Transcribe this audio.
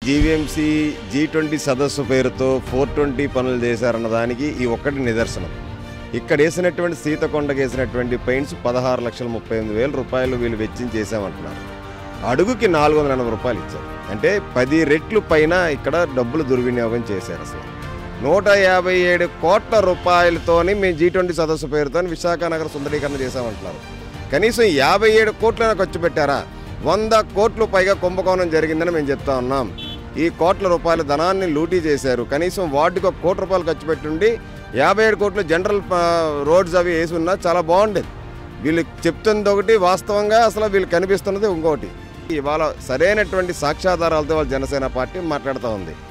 GVMC G twenty సదస్సు పేరుతో four twenty పనులు చేశారన్న దానికి ఈ ఒక్కటి నిదర్శనం ఇక్కడ వేసినటువంటి సీతకొండకి వేసినటువంటి పెయింట్స్ పదహారు లక్షల ముప్పై ఎనిమిది వేల రూపాయలు వీళ్ళు వెచ్చించి చేసామంటున్నారు అడుగుకి నాలుగు వందల ఎనభై రూపాయలు ఇచ్చారు అంటే పది రెట్లు పైన ఇక్కడ డబ్బులు దుర్వినియోగం చేశారు అసలు నూట యాభై ఏడు కోట్ల రూపాయలతోని మేము జీ ట్వంటీ సదస్సు పేరుతో విశాఖ నగర సుందరీకరణ చేశామంటున్నారు కనీసం యాభై ఏడు కోట్లైనా ఖర్చు పెట్టారా వంద కోట్లు పైగా కుంభకోణం జరిగిందని మేము చెప్తా ఉన్నాం ఈ కోట్ల రూపాయల ధనాన్ని లూటీ చేశారు కనీసం వార్డుకి ఒక కోటి రూపాయలు ఖర్చు పెట్టుండి యాభై ఏడు కోట్లు జనరల్ ఆ, రోడ్స్ అవి వేసి ఉన్నా చాలా బాగుండేది వీళ్ళు చెప్తున్నది ఒకటి వాస్తవంగా అసలు వీళ్ళు కనిపిస్తున్నది ఇంకొకటి ఇవాళ సరైనటువంటి సాక్ష్యాధారాలతో వాళ్ళ జనసేన పార్టీ మాట్లాడుతూ ఉంది